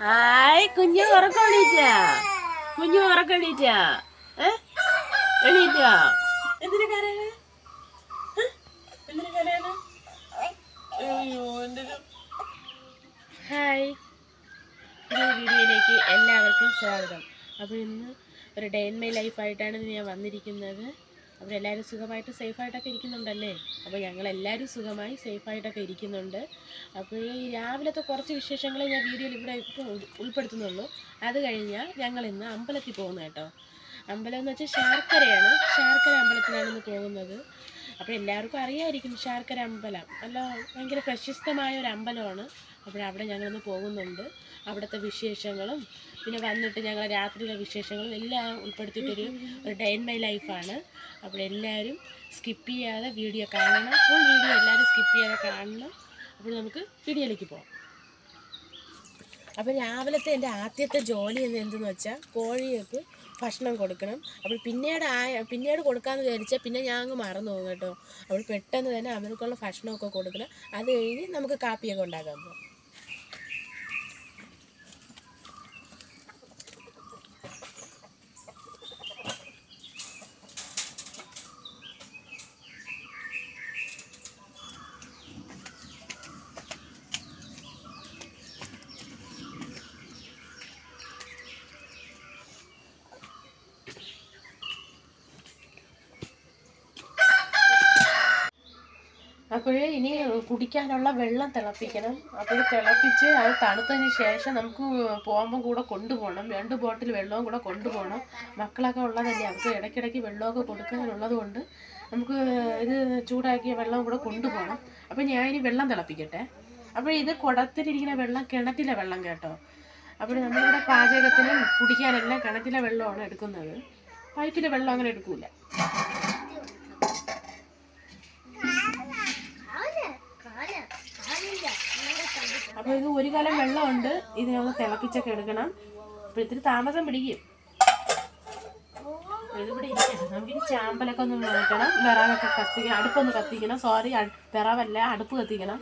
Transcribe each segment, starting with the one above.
Hi കുഞ്ഞു ഉറക്കണീറ്റാ കുഞ്ഞു ഉറക്കണീറ്റാ ഏ എണീറ്റാ എന്തിനു കരയാണ് എന്തിനു കരയാണ് അയ്യോ എൻ്റെ ഹായ് പുതിയ വീഡിയോയിലേക്ക് എല്ലാവർക്കും സ്വാഗതം അപ്പോൾ ഇന്ന് ഒരു ഡേ ഇൻ മൈ ലൈഫായിട്ടാണ് ഞാൻ വന്നിരിക്കുന്നത് അപ്പോൾ എല്ലാവരും സുഖമായിട്ട് സേഫായിട്ടൊക്കെ ഇരിക്കുന്നുണ്ടല്ലേ അപ്പോൾ ഞങ്ങളെല്ലാവരും സുഖമായി സേഫായിട്ടൊക്കെ ഇരിക്കുന്നുണ്ട് അപ്പോൾ ഈ രാവിലത്തെ കുറച്ച് വിശേഷങ്ങളെ ഞാൻ വീഡിയോയിൽ ഇവിടെ ഇപ്പോൾ ഉൾ- ഉൾപ്പെടുത്തുന്നുള്ളൂ അത് കഴിഞ്ഞാൽ ഞങ്ങൾ ഇന്ന് അമ്പലത്തിൽ പോകുന്നു കേട്ടോ അമ്പലം എന്ന് വെച്ചാൽ ശാർക്കരയാണ് ശാർക്കര അമ്പലത്തിലാണ് ഇന്ന് പോകുന്നത് അപ്പോൾ എല്ലാവർക്കും അറിയായിരിക്കും ശാർക്കര അമ്പലം നല്ല ഭയങ്കര പ്രശസ്തമായ ഒരു അമ്പലമാണ് അപ്പോൾ അവിടെ ഞങ്ങളിന്ന് പോകുന്നുണ്ട് അവിടുത്തെ വിശേഷങ്ങളും പിന്നെ വന്നിട്ട് ഞങ്ങൾ രാത്രിയിലെ വിശേഷങ്ങളും എല്ലാം ഉൾപ്പെടുത്തിയിട്ടൊരു ഒരു ഡേ ഇൻ മൈ ലൈഫാണ് അപ്പോൾ എല്ലാവരും സ്കിപ്പ് ചെയ്യാതെ വീഡിയോ കാണണം ഫുൾ വീഡിയോ എല്ലാവരും സ്കിപ്പ് ചെയ്യാതെ കാണണം അപ്പോൾ നമുക്ക് വീഡിയോയിലേക്ക് പോകാം അപ്പോൾ രാവിലത്തെ എൻ്റെ ആദ്യത്തെ ജോലി എന്ന് എന്തെന്ന് വെച്ചാൽ കോഴികൾക്ക് ഭക്ഷണം കൊടുക്കണം അപ്പോൾ പിന്നീട് ആയ പിന്നീട് കൊടുക്കാമെന്ന് വിചാരിച്ചാൽ പിന്നെ ഞാൻ അങ്ങ് മറന്നു പോകും കേട്ടോ അപ്പോൾ പെട്ടെന്ന് തന്നെ അവർക്കുള്ള ഭക്ഷണമൊക്കെ കൊടുക്കണം അത് കഴിഞ്ഞ് നമുക്ക് കാപ്പിയൊക്കെ ഉണ്ടാക്കാൻ പോകാം അപ്പോഴേ ഇനി കുടിക്കാനുള്ള വെള്ളം തിളപ്പിക്കണം അപ്പോൾ തിളപ്പിച്ച് അത് തണുത്തതിന് ശേഷം നമുക്ക് പോകുമ്പോൾ കൂടെ കൊണ്ടുപോകണം രണ്ട് ബോട്ടിൽ വെള്ളവും കൂടെ കൊണ്ടുപോകണം മക്കളൊക്കെ ഉള്ളതല്ലേ അവർക്ക് ഇടയ്ക്കിടയ്ക്ക് വെള്ളമൊക്കെ കൊടുക്കാനുള്ളത് കൊണ്ട് നമുക്ക് ഇത് ചൂടാക്കിയ വെള്ളം കൂടെ കൊണ്ടുപോകണം അപ്പോൾ ഞാൻ ഇനി വെള്ളം തിളപ്പിക്കട്ടെ അപ്പോൾ ഇത് കുടത്തിലിരിക്കുന്ന വെള്ളം കിണറ്റിലെ വെള്ളം കേട്ടോ അപ്പോൾ നമ്മളിവിടെ പാചകത്തിനും കുടിക്കാനെല്ലാം കിണറ്റിലെ വെള്ളമാണ് എടുക്കുന്നത് പൈപ്പിലെ വെള്ളം അങ്ങനെ എടുക്കൂല അപ്പൊ ഇത് ഒരു കാലം വെള്ളമുണ്ട് ഇതിനൊന്ന് തിളപ്പിച്ചൊക്കെ എടുക്കണം അപ്പൊ ഇത്തിരി താമസം പിടിക്കും ഇതിവിടെ ഇരിക്കട്ടെ നമുക്കിനി ചാമ്പലൊക്കെ ഒന്ന് മാറ്റണം വിറകൊക്കെ കത്തിക്കണം അടുപ്പൊന്ന് കത്തിക്കണം സോറി വിറവല്ല അടുപ്പ് കത്തിക്കണം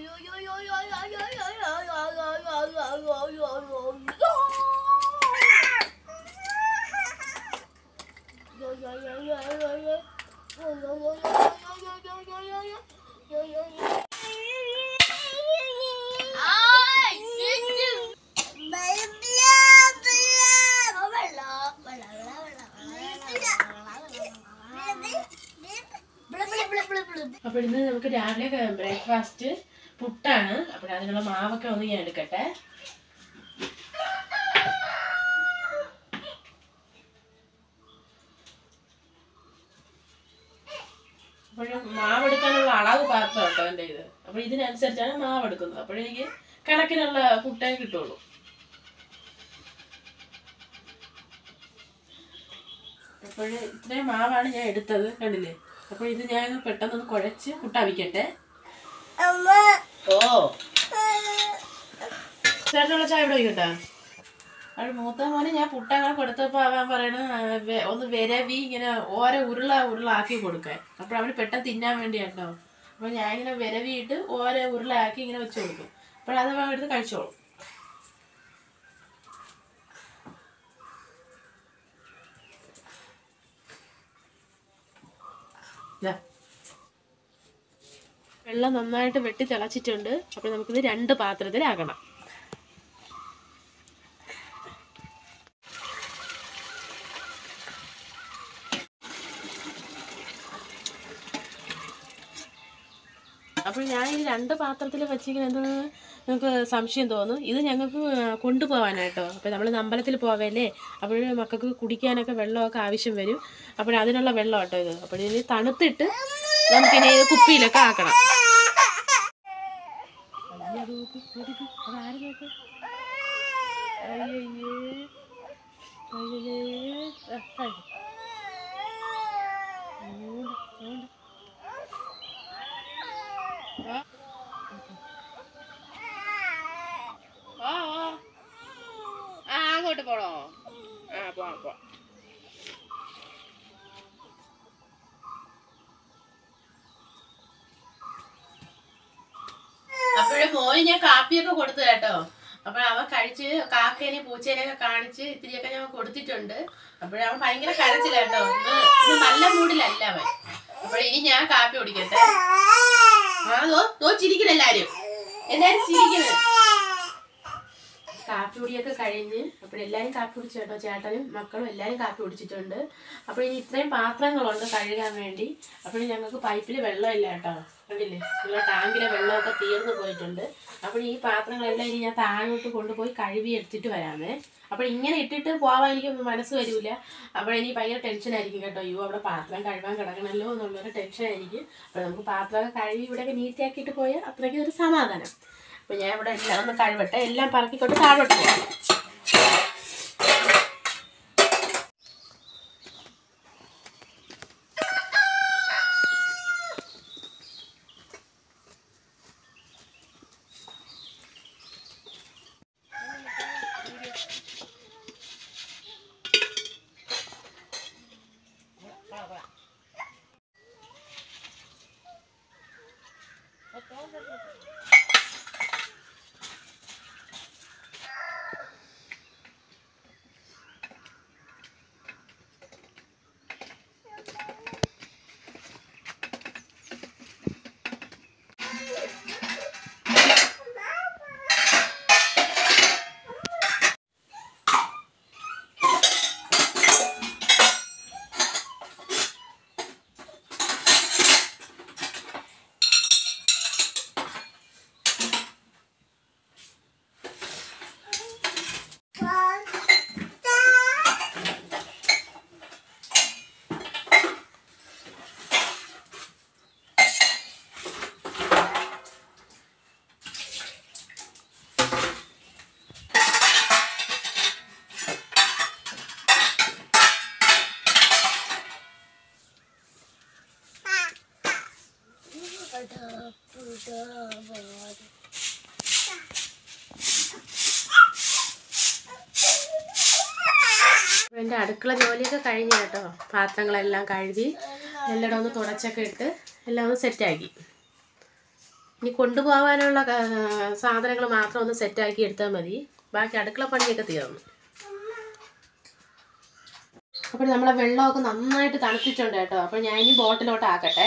അപ്പോൾ ഇന്ന് നമുക്ക് രാവിലെ ബ്രേക്ക്ഫാസ്റ്റ് പുട്ടാണ് അപ്പോൾ അതിനുള്ള മാവൊക്കെ ഒന്ന് ഞാൻ എടുക്കട്ടെ അപ്പോൾ മാവ് എടുക്കാനുള്ള അളവ് പാത്രം കേട്ടോ എൻ്റെ ഇത് അപ്പോൾ ഇതിനനുസരിച്ചാണ് മാവ് എടുക്കുന്നത് അപ്പോഴെനിക്ക് കണക്കിനുള്ള പുട്ടേ കിട്ടുള്ളൂ അപ്പോൾ ഇത്രയും മാവാണ് ഞാൻ എടുത്തത് കണ്ടില്ലേ അപ്പോൾ ഇത് ഞാൻ പെട്ടെന്നൊന്ന് കുഴച്ച് പുട്ടാവിക്കട്ടെ ഓ ചേട്ടനുള്ള ചായ ഇവിടെ വയ്ക്കട്ടെ അവിടെ മൂത്ത മോനെ ഞാൻ പുട്ടങ്ങനെ കൊടുത്തപ്പോൾ അവൻ പറയണ ആ, വെ- ഒന്ന് വിരവി ഇങ്ങനെ ഓരോ ഉരുള ഉരുള ആക്കി കൊടുക്കാൻ അപ്പോൾ അവന് പെട്ടെന്ന് തിന്നാൻ വേണ്ടിയാട്ടോ അപ്പോൾ ഞാൻ ഇങ്ങനെ വിരവിയിട്ട് ഓരോ ഉരുള ആക്കി ഇങ്ങനെ വെച്ച് കൊടുക്കും അപ്പോൾ അത് അവൻ എടുത്ത് കഴിച്ചോളും ദാ. വെള്ളം നന്നായിട്ട് വെട്ടി തിളച്ചിട്ടുണ്ട് അപ്പോൾ നമുക്കിത് രണ്ട് പാത്രത്തിലാക്കണം അപ്പോൾ ഞാൻ ഈ രണ്ട് പാത്രത്തിൽ വെച്ചിരിക്കുന്നത് നിങ്ങൾക്ക് സംശയം തോന്നും ഇത് ഞങ്ങൾക്ക് കൊണ്ടുപോകാനായിട്ടോ അപ്പോൾ നമ്മൾ അമ്പലത്തിൽ പോവല്ലേ അപ്പോൾ മക്കൾക്ക് കുടിക്കാനൊക്കെ വെള്ളമൊക്കെ ആവശ്യം വരും അപ്പോൾ അതിനുള്ള വെള്ളം കേട്ടോ ഇത് അപ്പോൾ ഇതിന് തണുത്തിട്ട് നമുക്കിനി ഇത് കുപ്പിയിലൊക്കെ ആക്കണം അയ്യോ, അത് നോക്ക്, നോക്ക്, അതാര് നോക്ക്? അയ്യയ്യേ. അയ്യയ്യേ. ആ, ആ. അങ്ങോട്ട്, അങ്ങോട്ട്. ആ. ആ, ആ. ആ അങ്ങോട്ട് പോണോ ആ പോവാം പോവാം അപ്പോഴും മോന് ഞാൻ കാപ്പിയൊക്കെ കൊടുത്തു കേട്ടോ അപ്പോൾ അവൻ കഴിച്ച് കാക്കേനെ പൂച്ചേനെയൊക്കെ കാണിച്ച് ഇത്തിരിയൊക്കെ ഞാൻ കൊടുത്തിട്ടുണ്ട് അപ്പോഴവൻ ഭയങ്കര കരച്ചില്ല കേട്ടോ ഇന്ന് ഇന്ന് നല്ല മൂഡിലല്ല അവൻ അപ്പോൾ ഇനി ഞാൻ കാപ്പി കുടിക്കട്ടെ ആ നോ നോ ചിരിക്കണം എല്ലാരും എല്ലാരും ചിരിക്കണം കാപ്പി കുടിയൊക്കെ കഴിഞ്ഞ് അപ്പോൾ എല്ലാവരും കാപ്പി കുടിച്ചു കേട്ടോ ചേട്ടനും മക്കളും എല്ലാവരും കാപ്പി കുടിച്ചിട്ടുണ്ട് അപ്പോൾ ഇനി ഇത്രയും പാത്രങ്ങളുണ്ട് കഴുകാൻ വേണ്ടി അപ്പോൾ ഞങ്ങൾക്ക് പൈപ്പിൽ വെള്ളമില്ല കേട്ടോ കണ്ടില്ലേ നിങ്ങളുടെ ടാങ്കിലെ വെള്ളമൊക്കെ തീർന്നു പോയിട്ടുണ്ട് അപ്പോൾ ഈ പാത്രങ്ങളെല്ലാം ഇനി ഞാൻ താഴോട്ട് കൊണ്ടുപോയി കഴുകി എടുത്തിട്ട് വരാമേ അപ്പോൾ ഇങ്ങനെ ഇട്ടിട്ട് പോവാൻ എനിക്ക് മനസ്സ് വരില്ല അപ്പോൾ എനിക്ക് ഭയങ്കര ടെൻഷനായിരിക്കും കേട്ടോ അയ്യോ അവിടെ പാത്രം കഴുകാൻ കിടക്കണമല്ലോ എന്നുള്ളൊരു ടെൻഷനായിരിക്കും അപ്പോൾ നമുക്ക് പാത്രമൊക്കെ കഴുകി ഇവിടെയൊക്കെ നീറ്റാക്കിയിട്ട് പോയാൽ അത്രയ്ക്ക് ഒരു സമാധാനം അപ്പോൾ ഞാൻ ഇവിടെ എല്ലാം ഒന്ന് കഴുവട്ടെ എല്ലാം പറക്കിക്കൊണ്ട് താഴോട്ട് പോകാം എൻ്റെ അടുക്കള ജോലിയൊക്കെ കഴിഞ്ഞു കേട്ടോ പാത്രങ്ങളെല്ലാം കഴുകി എല്ലാം ഒന്ന് തുടച്ചൊക്കെ ഇട്ട് എല്ലാം ഒന്ന് സെറ്റാക്കി ഇനി കൊണ്ടുപോകാനുള്ള സാധനങ്ങൾ മാത്രം ഒന്ന് സെറ്റാക്കി എടുത്താൽ മതി ബാക്കി അടുക്കള പണിയൊക്കെ തീർന്നു അപ്പോൾ നമ്മളെ വെള്ളമൊക്കെ നന്നായിട്ട് തണുത്തിട്ടുണ്ട് കേട്ടോ അപ്പോൾ ഞാൻ ഇനി ബോട്ടിലോട്ട് ആക്കട്ടെ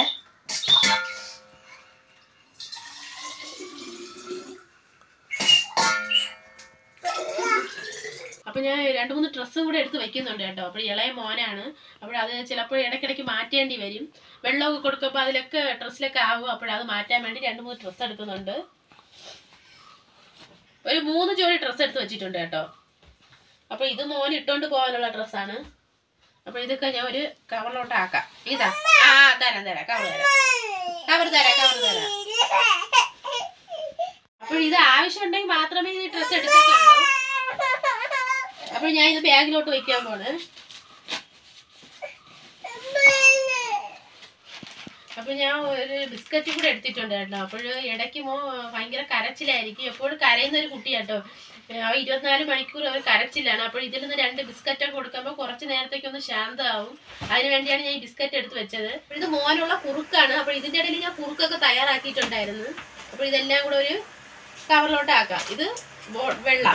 അപ്പൊ ഞാൻ രണ്ട് മൂന്ന് ഡ്രസ്സും കൂടെ എടുത്ത് വെക്കുന്നുണ്ട് കേട്ടോ അപ്പോൾ ഇളയ മോനാണ് അപ്പോൾ അത് ചിലപ്പോൾ ഇടയ്ക്കിടയ്ക്ക് മാറ്റേണ്ടി വരും വെള്ളമൊക്കെ കൊടുക്കുമ്പോൾ അതിലൊക്കെ ഡ്രസ്സിലൊക്കെ ആകും അപ്പോൾ അത് മാറ്റാൻ വേണ്ടി രണ്ട് മൂന്ന് ഡ്രസ്സ് എടുക്കുന്നുണ്ട് ഒരു മൂന്ന് ജോഡി ഡ്രസ്സ് എടുത്ത് വെച്ചിട്ടുണ്ട് കേട്ടോ അപ്പോൾ ഇത് മോൻ ഇട്ടുകൊണ്ട് പോകാനുള്ള ഡ്രസ്സാണ് അപ്പോൾ ഇതൊക്കെ ഞാൻ ഒരു കവറിലോട്ട് ആക്കാം ഇതാ ആ ആ, തരാം തരാം കവർ തരാം കവർ തരാം കവർ തരാം അപ്പോൾ ഇത് ആവശ്യമുണ്ടെങ്കിൽ മാത്രമേ ഈ ഡ്രസ്സ് എടുക്കത്തുള്ളൂ അപ്പോൾ ഞാൻ ഇത് ബാഗിലോട്ട് വെക്കാൻ പോണ് അപ്പൊ ഞാൻ ഒരു ബിസ്ക്കറ്റ് കൂടെ എടുത്തിട്ടുണ്ട് കേട്ടോ അപ്പോൾ ഇടയ്ക്ക് മോ ഭയങ്കര കരച്ചിലായിരിക്കും എപ്പോഴും കരയുന്ന ഒരു കുട്ടിയാട്ടോ അവ ഇരുപത്തിനാല് മണിക്കൂർ അവർ കരച്ചിലാണ് അപ്പോൾ ഇതിൽ നിന്ന് രണ്ട് ബിസ്ക്കറ്റ് കൊടുക്കുമ്പോൾ കുറച്ച് നേരത്തേക്ക് ഒന്ന് ശാന്തമാവും അതിന് വേണ്ടിയാണ് ഞാൻ ഈ ബിസ്ക്കറ്റ് എടുത്ത് വെച്ചത് അപ്പോൾ ഇത് മോനുള്ള കുറുക്കാണ് അപ്പോൾ ഇതിൻ്റെ ഇടയിൽ ഞാൻ കുറുക്കൊക്കെ തയ്യാറാക്കിയിട്ടുണ്ടായിരുന്നു അപ്പോൾ ഇതെല്ലാം കൂടെ ഒരു കവറിലോട്ട് ആക്കാം ഇത് ബോ- വെള്ളം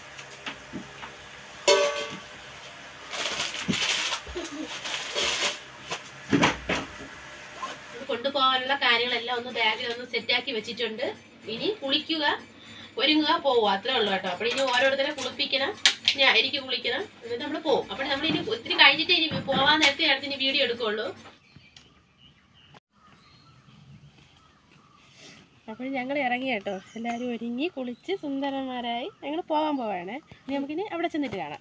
ഇത് കൊണ്ടുപോകാനുള്ള കാര്യങ്ങളെല്ലാം ഒന്ന് ബാഗിൽ ഒന്ന് സെറ്റാക്കി വെച്ചിട്ടുണ്ട് ഇനി കുളിക്കുക ഒരുങ്ങുക പോവുക അത്രേ ഉള്ളൂ കേട്ടോ അപ്പോൾ ഇനി ഓരോരുത്തരെ കുളിപ്പിക്കണം ഞാൻ എനിക്ക് കുളിക്കണം എന്നിട്ട് നമ്മൾ പോകും അപ്പോൾ നമ്മൾ ഇനി ഒത്തിരി കഴിഞ്ഞിട്ട് ഇനി പോകാൻ നേരത്തെ അടുത്ത് ഇനി വീഡിയോ എടുക്കുള്ളൂ അപ്പോൾ ഞങ്ങൾ ഇറങ്ങി കേട്ടോ എല്ലാവരും ഒരുങ്ങി കുളിച്ച് സുന്ദരന്മാരായി ഞങ്ങൾ പോകാൻ പോവാണ് ഇനി നമുക്കിനി അവിടെ ചെന്നിട്ട് കാണാം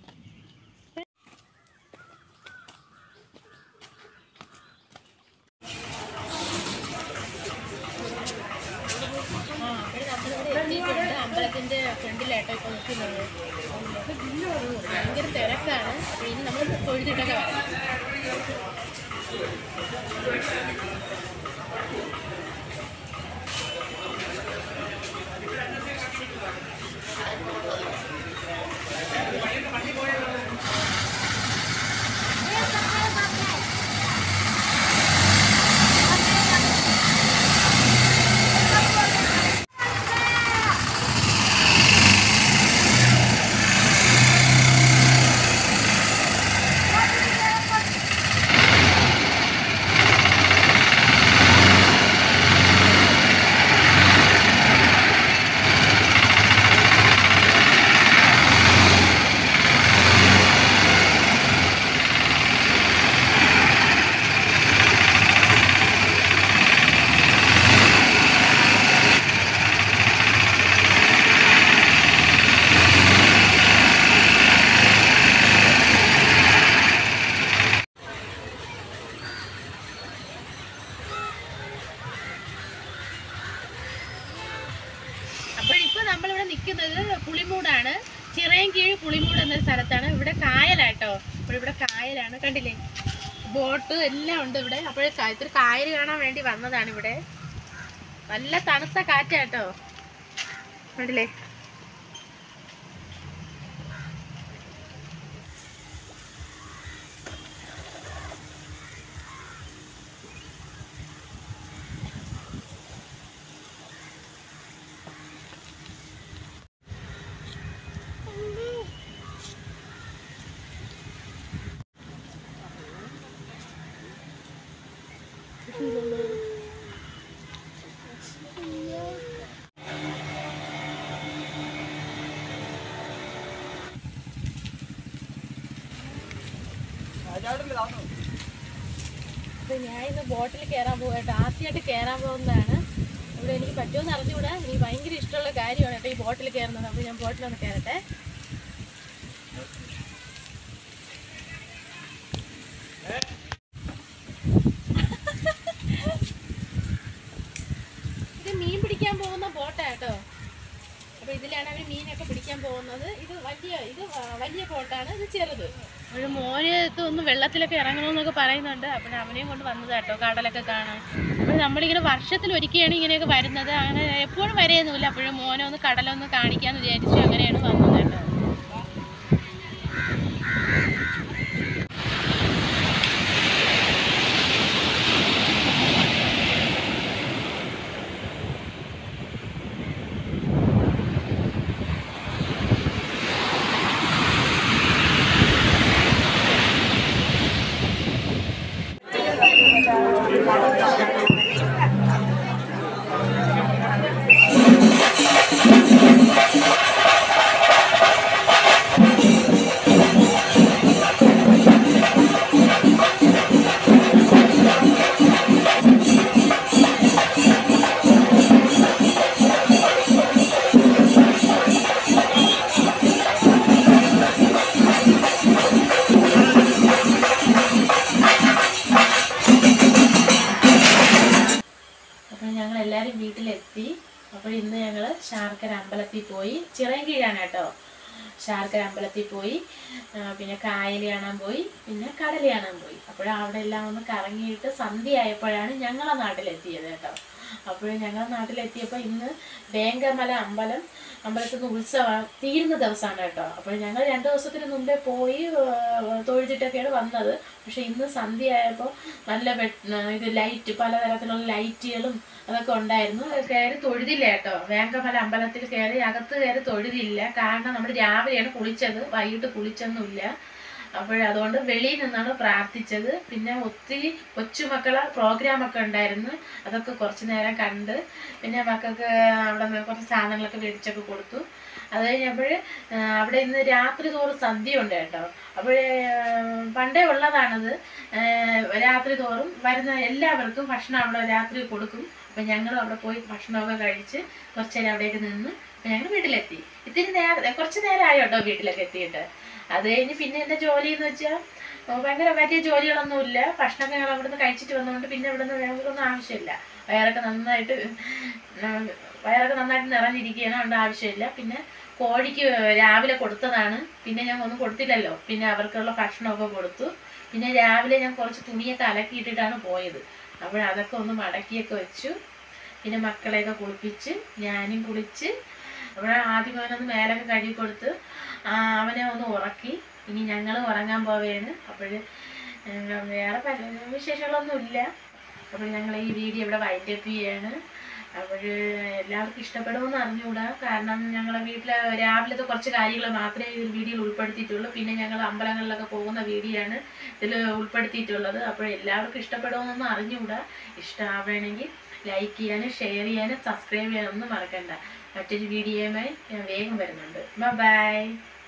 അമ്പലത്തിന്റെ ഫ്രണ്ടിലാട്ടോ ഇപ്പൊ നിൽക്കുന്നത് ഭയങ്കര തിരക്കാണ് അപ്പൊ ഇനി നമ്മൾ തൊഴുതിട്ടൊക്കെ വരാം നമ്മളിവിടെ നിൽക്കുന്നത് പുളിമൂടാണ് ചിറയൻകീഴ് പുളിമൂട് എന്നൊരു സ്ഥലത്താണ് ഇവിടെ കായലാട്ടോ അപ്പോൾ ഇവിടെ കായലാണ് കണ്ടില്ലേ ബോട്ട് എല്ലാം ഉണ്ട് ഇവിടെ അപ്പോൾ ഇത്തിരി കായൽ കാണാൻ വേണ്ടി വന്നതാണ് ഇവിടെ നല്ല തണുത്ത കാറ്റാട്ടോ കണ്ടില്ലേ അപ്പോൾ ഞാൻ ഇന്ന് ബോട്ടിൽ കയറാൻ പോകട്ടോ ആദ്യമായിട്ട് കയറാൻ പോകുന്നതാണ് ഇവിടെ എനിക്ക് പറ്റുമെന്ന് അറിഞ്ഞുകൂടാ എനിക്ക് ഭയങ്കര ഇഷ്ടമുള്ള കാര്യമാണ് കേട്ടോ ഈ ബോട്ടിൽ കയറുന്നത് അപ്പോൾ ഞാൻ ബോട്ടിലൊന്ന് കയറട്ടെ ഇത് മീൻ പിടിക്കാൻ പോകുന്ന ബോട്ടാട്ടോ അപ്പോൾ ഇതിലാണ് അവർ മീനൊക്കെ പിടിക്കാൻ പോകുന്നത് ഇത് വലിയ ഇത് വ- വലിയ ബോട്ടാണ് ഇത് ചെറുത് ഒരു മോന് ഇത് ഒന്ന് വെള്ളത്തിലൊക്കെ ഇറങ്ങണമെന്നൊക്കെ പറയുന്നുണ്ട് അപ്പോൾ അവനെയും കൊണ്ട് വന്നതാട്ടോ കടലൊക്കെ കാണാൻ അപ്പോൾ നമ്മളിങ്ങനെ വർഷത്തിൽ ഒരിക്കലാണ് ഇങ്ങനെയൊക്കെ വരുന്നത് അങ്ങനെ എപ്പോഴും വരെയൊന്നുമില്ല അപ്പോഴും മോനെ ഒന്ന് കടലൊന്ന് കാണിക്കാമെന്ന് വിചാരിച്ചു അങ്ങനെയാണ് വന്നത് കേട്ടോ അപ്പോൾ ഞങ്ങൾ എല്ലാവരും വീട്ടിലെത്തി അപ്പോൾ ഇന്ന് ഞങ്ങൾ ശാർക്കര അമ്പലത്തിൽ പോയി ചിറയൻകീഴാണ് കേട്ടോ ശാർക്കര അമ്പലത്തിൽ പോയി ആ, പിന്നെ കായൽ കാണാൻ പോയി പിന്നെ കടൽ കാണാൻ പോയി അപ്പോൾ അവിടെ എല്ലാം ഒന്ന് കറങ്ങിയിട്ട് സന്ധ്യ ആയപ്പോഴാണ് ഞങ്ങളെ നാട്ടിലെത്തിയത് കേട്ടോ അപ്പോൾ ഞങ്ങളെ നാട്ടിലെത്തിയപ്പോൾ ഇന്ന് വേങ്കമല അമ്പലം അമ്പലത്തിൽ നിന്ന് ഉത്സവം തീരുന്ന ദിവസമാണ് കേട്ടോ അപ്പോൾ ഞങ്ങൾ രണ്ട് ദിവസത്തിന് മുമ്പേ പോയി ആ, തൊഴുതിട്ടൊക്കെയാണ് വന്നത് പക്ഷെ ഇന്ന് സന്ധ്യ ആയപ്പോൾ നല്ല വെ- ഇത് ലൈറ്റ് പലതരത്തിലുള്ള ലൈറ്റുകളും അതൊക്കെ ഉണ്ടായിരുന്നു കയറി തൊഴുതില്ല കേട്ടോ വേങ്കമല അമ്പലത്തിൽ കയറി അകത്ത് കയറി തൊഴുതില്ല കാരണം നമ്മൾ രാവിലെയാണ് കുളിച്ചത് വൈകിട്ട് കുളിച്ചൊന്നുമില്ല അപ്പോഴതുകൊണ്ട് വെളിയിൽ നിന്നാണ് പ്രാർത്ഥിച്ചത് പിന്നെ ഒത്തിരി കൊച്ചുമക്കളെ പ്രോഗ്രാം ഒക്കെ ഉണ്ടായിരുന്നു അതൊക്കെ കുറച്ച് നേരം കണ്ട് പിന്നെ മക്കൾക്ക് അവിടെ നിന്ന് കുറച്ച് സാധനങ്ങളൊക്കെ മേടിച്ചൊക്കെ കൊടുത്തു അത് കഴിഞ്ഞപ്പോൾ അവിടെ ഇന്ന് രാത്രി തോറും സദ്യ ഉണ്ട് കേട്ടോ അപ്പോൾ പണ്ടേ ഉള്ളതാണത് ആ, രാത്രി തോറും വരുന്ന എല്ലാവർക്കും ഭക്ഷണം അവിടെ രാത്രി കൊടുക്കും അപ്പം ഞങ്ങളും അവിടെ പോയി ഭക്ഷണമൊക്കെ കഴിച്ച് കുറച്ച് നേരം അവിടേക്ക് നിന്ന് അപ്പം ഞങ്ങൾ വീട്ടിലെത്തി ഇത്തിരി നേരം കുറച്ച് നേരമായി കേട്ടോ വീട്ടിലൊക്കെ എത്തിയിട്ട് അത് കഴിഞ്ഞ് പിന്നെ എൻ്റെ ജോലി എന്ന് വെച്ചാൽ ഭയങ്കര വലിയ ജോലികളൊന്നുമില്ല ഭക്ഷണമൊക്കെ ഞങ്ങൾ അവിടുന്ന് കഴിച്ചിട്ട് വന്നതുകൊണ്ട് പിന്നെ ഇവിടുന്ന് ഞങ്ങൾക്കൊന്നും ആവശ്യമില്ല വയറൊക്കെ നന്നായിട്ട് ഉം, വയറൊക്കെ നന്നായിട്ട് നിറഞ്ഞിരിക്കുകയാണ് അതുകൊണ്ട് ആവശ്യമില്ല പിന്നെ കോഴിക്ക് രാവിലെ കൊടുത്തതാണ് പിന്നെ ഞാൻ ഒന്നും കൊടുത്തില്ലല്ലോ പിന്നെ അവർക്കുള്ള ഭക്ഷണമൊക്കെ കൊടുത്തു പിന്നെ രാവിലെ ഞാൻ കുറച്ച് തുണിയൊക്കെ അലക്കിയിട്ടിട്ടാണ് പോയത് അപ്പോൾ അതൊക്കെ ഒന്ന് മടക്കിയൊക്കെ വെച്ചു പിന്നെ മക്കളെയൊക്കെ കുളിപ്പിച്ച് ഞാനും കുളിച്ച് അവിടെ ആദ്യം അവനൊന്ന് മേലൊക്കെ കഴുകി കൊടുത്ത് ആ, അവനെ ഒന്ന് ഉറക്കി ഇനി ഞങ്ങൾ ഉറങ്ങാൻ പോവുകയാണ് അപ്പോൾ വേറെ പല വിശേഷങ്ങളൊന്നുമില്ല അപ്പോൾ ഞങ്ങൾ ഈ വീഡിയോ ഇവിടെ വൈൻഡപ്പ് ചെയ്യാണ് അപ്പോൾ എല്ലാവർക്കും ഇഷ്ടപ്പെടുമെന്ന് അറിഞ്ഞുകൂടാ കാരണം ഞങ്ങളെ വീട്ടിലെ രാവിലത്തെ കുറച്ച് കാര്യങ്ങൾ മാത്രമേ ഇതിൽ വീഡിയോയിൽ ഉൾപ്പെടുത്തിയിട്ടുള്ളൂ പിന്നെ ഞങ്ങൾ അമ്പലങ്ങളിലൊക്കെ പോകുന്ന വീഡിയോ ആണ് ഇതിൽ ഉൾപ്പെടുത്തിയിട്ടുള്ളത് അപ്പോൾ എല്ലാവർക്കും ഇഷ്ടപ്പെടുമെന്നൊന്നും അറിഞ്ഞുകൂടാ ഇഷ്ടമാവണമെങ്കിൽ ലൈക്ക് ചെയ്യാനും ഷെയർ ചെയ്യാനും സബ്സ്ക്രൈബ് ചെയ്യാനൊന്നും മറക്കണ്ട മറ്റൊരു വീഡിയോയുമായി ഞാൻ വേഗം വരുന്നുണ്ട് ബൈ